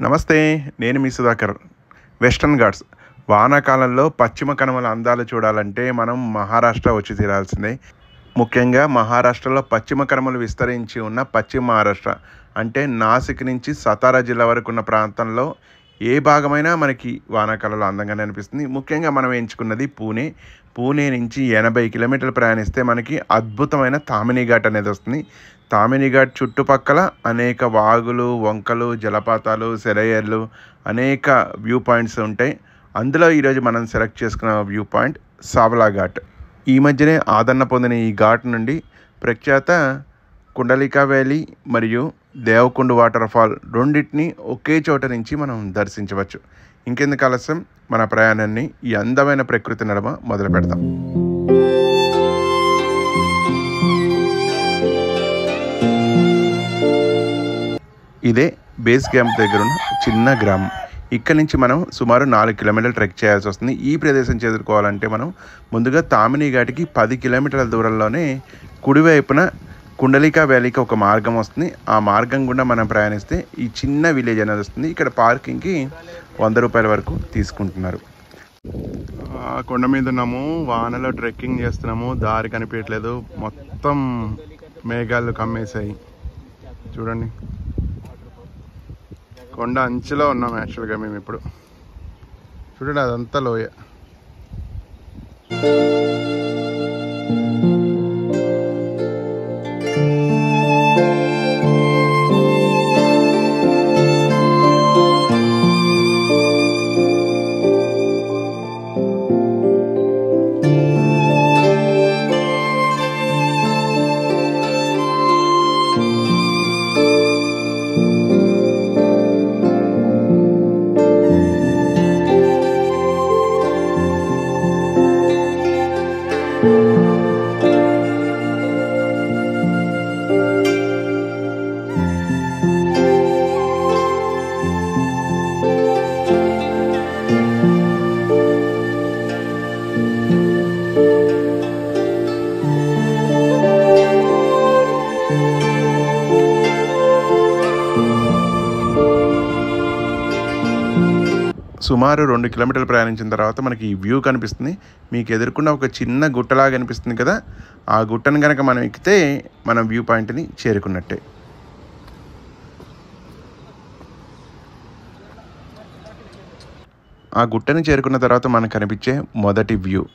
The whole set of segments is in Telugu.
నమస్తే నేను మీ సుధాకర్ వెస్టర్న్ ఘాట్స్ వానాకాలంలో పశ్చిమ కనుమల అందాలు చూడాలంటే మనం మహారాష్ట్ర వచ్చి తీరాల్సిందే ముఖ్యంగా మహారాష్ట్రలో పశ్చిమ కనుమలు విస్తరించి ఉన్న పశ్చిమ మహారాష్ట్ర అంటే నాసిక్ నుంచి సతారా జిల్లా వరకు ఉన్న ప్రాంతంలో ఏ భాగమైనా మనకి వానాకాలంలో అందంగానే అనిపిస్తుంది ముఖ్యంగా మనం ఎంచుకున్నది పూణే పూణే నుంచి ఎనభై కిలోమీటర్లు ప్రయాణిస్తే మనకి అద్భుతమైన తామిని ఘాట్ అనేది వస్తుంది తామిని ఘాట్ చుట్టుపక్కల అనేక వాగులు వంకలు జలపాతాలు సెలయేర్లు అనేక వ్యూ పాయింట్స్ ఉంటాయి అందులో ఈరోజు మనం సెలెక్ట్ చేసుకున్న వ్యూ పాయింట్ సావలా ఘాట్ ఈ మధ్యనే ఆదరణ పొందిన ఈ ఘాట్ నుండి ప్రఖ్యాత కుండలికా వ్యాలీ మరియు దేవకుండు వాటర్ ఫాల్ రెండింటిని ఒకే చోట నుంచి మనం దర్శించవచ్చు ఇంకెందుకు ఆలస్యం మన ప్రయాణాన్ని ఈ అందమైన ప్రకృతి నడుమ మొదలు పెడతాం ఇదే బేస్ క్యాంప్ దగ్గర ఉన్న చిన్న గ్రామం ఇక్కడ నుంచి మనం సుమారు నాలుగు కిలోమీటర్లు ట్రెక్ చేయాల్సి వస్తుంది ఈ ప్రదేశం చేరుకోవాలంటే మనం ముందుగా తామిని ఘాటికి పది కిలోమీటర్ల దూరంలోనే కుడివైపున కుండలికా వ్యాలీకి ఒక మార్గం వస్తుంది ఆ మార్గం గుండా మనం ప్రయాణిస్తే ఈ చిన్న విలేజ్ అనేది వస్తుంది ఇక్కడ పార్కింగ్కి వంద రూపాయల వరకు తీసుకుంటున్నారు ఆ కొండ మీద ఉన్నాము వానలో ట్రెక్కింగ్ చేస్తున్నాము దారి కనిపించట్లేదు మొత్తం మేఘాలు కమ్మేశాయి చూడండి కొండ అంచులో ఉన్నాం యాక్చువల్గా మేము ఇప్పుడు చూడండి అదంతా లోయ సుమారు రెండు కిలోమీటర్లు ప్రయాణించిన తర్వాత మనకి ఈ వ్యూ కనిపిస్తుంది మీకు ఎదుర్కొన్న ఒక చిన్న గుట్టలాగా కనిపిస్తుంది కదా ఆ గుట్టను కనుక మనం ఎక్కితే మనం వ్యూ పాయింట్ని చేరుకున్నట్టే ఆ గుట్టని చేరుకున్న తర్వాత మనకు కనిపించే మొదటి వ్యూ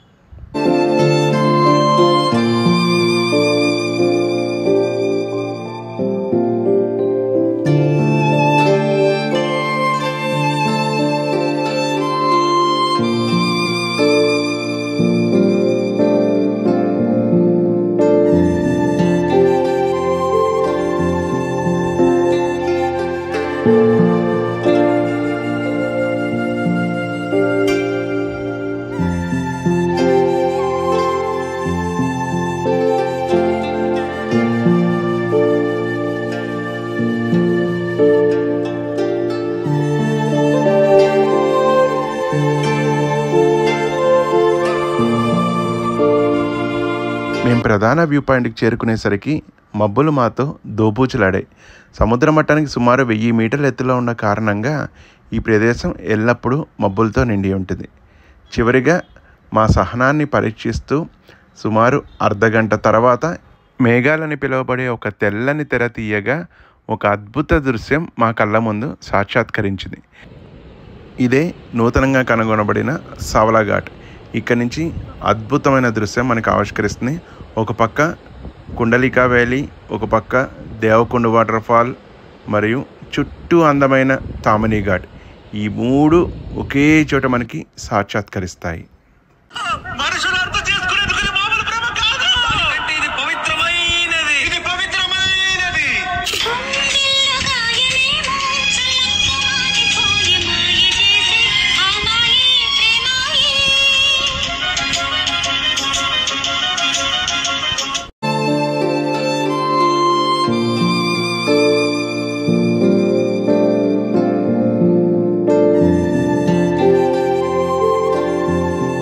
మేము ప్రధాన వ్యూ పాయింట్కి చేరుకునేసరికి మబ్బులు మాతో దోబూచులాడాయి సముద్ర మట్టానికి సుమారు వెయ్యి మీటర్ల ఎత్తులో ఉన్న కారణంగా ఈ ప్రదేశం ఎల్లప్పుడూ మబ్బులతో నిండి ఉంటుంది చివరిగా మా సహనాన్ని పరీక్షిస్తూ సుమారు అర్ధగంట తర్వాత మేఘాలని పిలువబడే ఒక తెల్లని తెర తీయగా ఒక అద్భుత దృశ్యం మా కళ్ళ ముందు సాక్షాత్కరించింది ఇదే నూతనంగా కనుగొనబడిన సవలా ఘాట్ ఇక్కడి నుంచి అద్భుతమైన దృశ్యం మనకు ఆవిష్కరిస్తుంది ఒక పక్క కుండలికా వ్యాలీ ఒక పక్క దేవకొండ వాటర్ ఫాల్ మరియు చుట్టూ అందమైన తామని ఘాట్ ఈ మూడు ఒకే చోట మనకి సాక్షాత్కరిస్తాయి మనుషులు అర్థం చేసుకునేందుకు ఇది మామూలు ప్రేమ కాదు అంటే ఇది పవిత్రమైనది ఇది పవిత్రమైనది గుండెల్లో గాయమేమో చల్లగా మారిపోయే మాయ చేసే ఆ మాయే ప్రేమాయే ఈ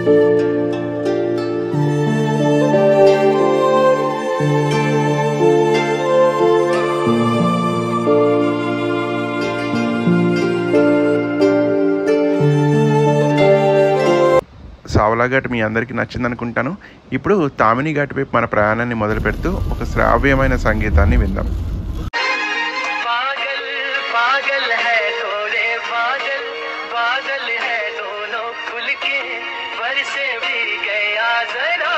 సావలా ఘాట్ మీ అందరికీ నచ్చింది అనుకుంటాను ఇప్పుడు తామిని ఘాట్ వైపు మన ప్రయాణాన్ని మొదలు పెడుతూ ఒక శ్రావ్యమైన సంగీతాన్ని విందాం पागल पागल है थोड़े बादल बादल है दोनों खुल के बरसे भी गया जरा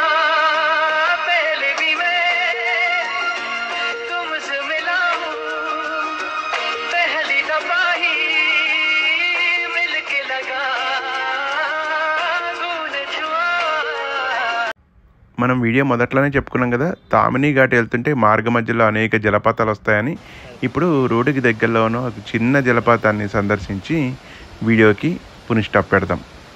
पहले भी मैं तुमसे मिला हूँ पहली दफा ही मिल के लगा खून छुआ మనం వీడియో మొదట్లోనే చెప్పుకున్నాం కదా తామిని ఘాట్ వెళ్తుంటే మార్గ మధ్యలో అనేక జలపాతాలు వస్తాయని ఇప్పుడు రోడ్డుకి దగ్గరలో ఉన్న ఒక చిన్న జలపాతాన్ని సందర్శించి వీడియోకి పుని స్టాప్ పెడదాం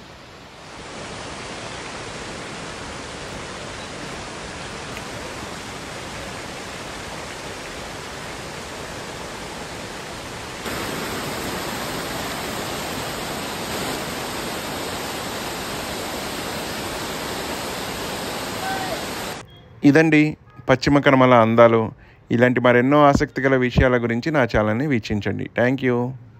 ఇదండి పశ్చిమ కనుమల అందాలు ఇలాంటి మరెన్నో ఆసక్తిగల విషయాల గురించి నా ఛానల్ని వీక్షించండి థ్యాంక్ యూ